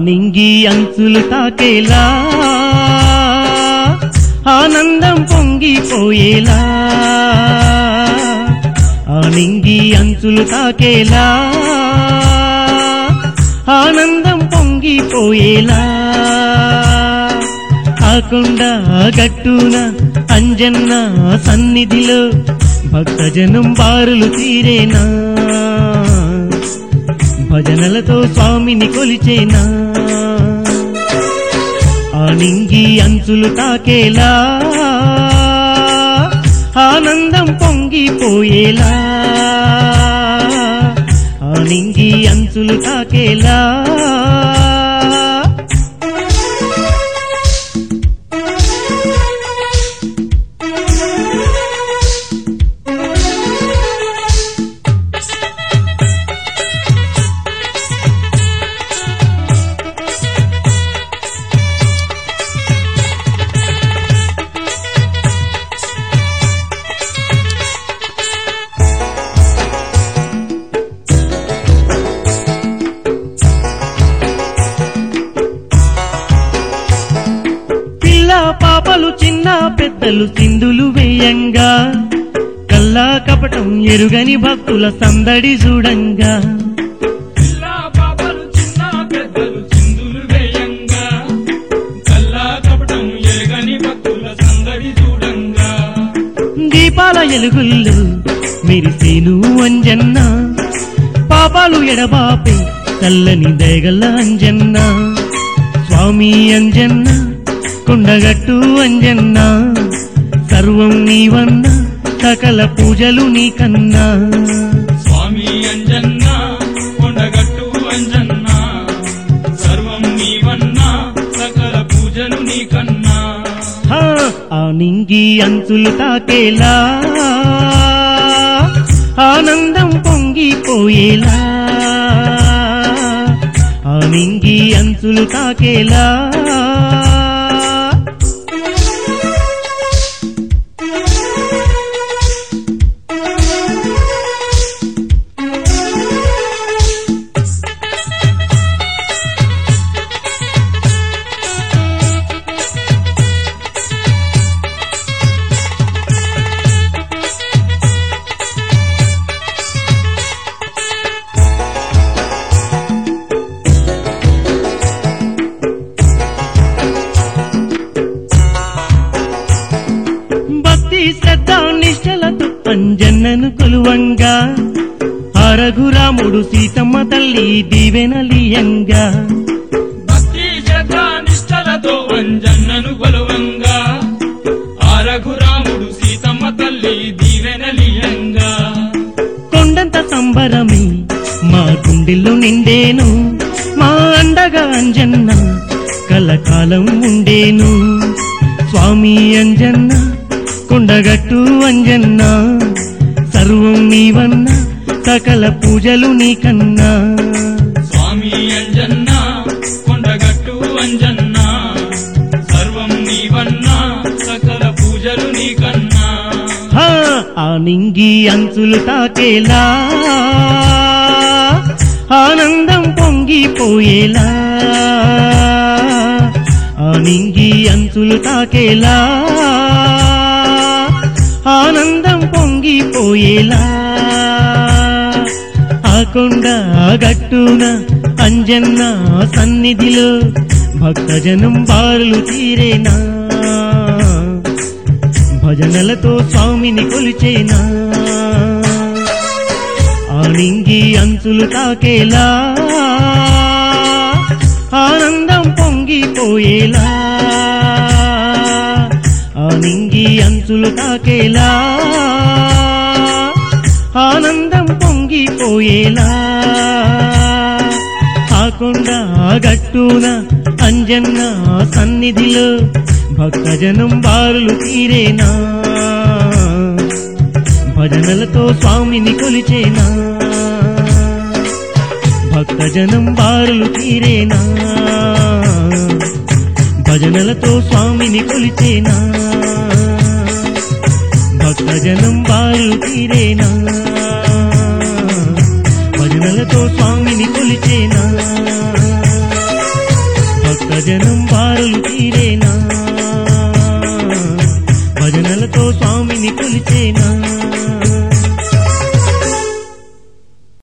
నింగి అంచులు తాకేలా ఆనందం పొంగిపోయేలా ఆ నింగి అంచులు తాకేలా ఆనందం పొంగిపోయేలా ఆకుండా గట్టున అంజన్న సన్నిధిలో భక్తజనం బారులు తీరేనా భజనలతో స్వామిని కొలిచేనా ఆ నింగి అంచులు తాకేలా ఆనందం పొంగిపోయేలా ఆ నింగి అంచులు తాకేలా పిల్ల పాపలు చిన్న పెద్దలు సింధులు వేయంగా కల్లా కపటం ఎరుగని భక్తుల సందడి చూడంగా పిల్లా పాపలు చిన్న పెద్దలు చిందులు వేయంగా కల్లా కపటం ఎరగని భక్తుల సందడి చూడంగా దీపాల ఎలుగుళ్ళు మెరిసేను అంజన్న పాపాలు ఎడబాపే చల్లని దయగల్ల అంజన్న స్వామి అంజన్న కొండగట్టు అంజన్న సర్వం నీవన్న సకల పూజలు నీకన్నా స్వామి అంజన్న కొండగట్టు అంజన్న సర్వం నీవన్నా సకల పూజలు నీకన్నా హా, ఆ నింగి అంచులు తాకేలా ఆనందం పొంగిపోయేలా ఆ నింగి అంచులు తాకేలా భక్తి శ్రద్ధ నిష్టలతో అంజన్నను కొలువంగా ఆ రఘురాముడు సీతమ్మ తల్లి దీవెనలియంగా భక్తి శ్రద్ధ నిష్టలతో అంజన్నను కొలువంగా ఆ రఘురాముడు సీతమ్మ తల్లి దీవెనలియంగా కొండంత సంబరమే మా గుండెల్లో నిండేను మా అండగా అంజన్న కలకాలం ఉండేను స్వామి అంజన్న కొండగట్టు అంజన్న సర్వం నీవన్న సకల పూజలు నీకన్నా స్వామి అంజన్న కొండగట్టు అంజన్న సర్వం నీవన్నా సకల పూజలు నీకన్నా హా, ఆ నింగి అంచులు తాకేలా ఆనందం పొంగిపోయేలా ఆ నింగి అంచులు తాకేలా ఆనందం పొంగిపోయేలా ఆ కొండ ఆ గట్టున అంజన్న సన్నిధిలో భక్తజనం బారులు తీరేనా భజనలతో స్వామిని కొలిచేనా ఆనింగి అంచులు తాకేలా ఆనందం పొంగిపోయేలా ఆనింగి అంచులు తాకేలా ఆనందం పొంగిపోయేలా ఆకుండా గట్టున అంజన్న సన్నిధిలో భక్తజనం బారులు తీరేనా భజనలతో స్వామిని కొలిచేనా భక్తజనం బారులు తీరేనా భజనలతో స్వామిని కొలిచేనా భక్తజనం బారులు తీరేనా భజనలతో స్వామిని కొలిచేనా భక్తజనం బారులు తీరేనా భజనలతో స్వామిని కొలిచేనా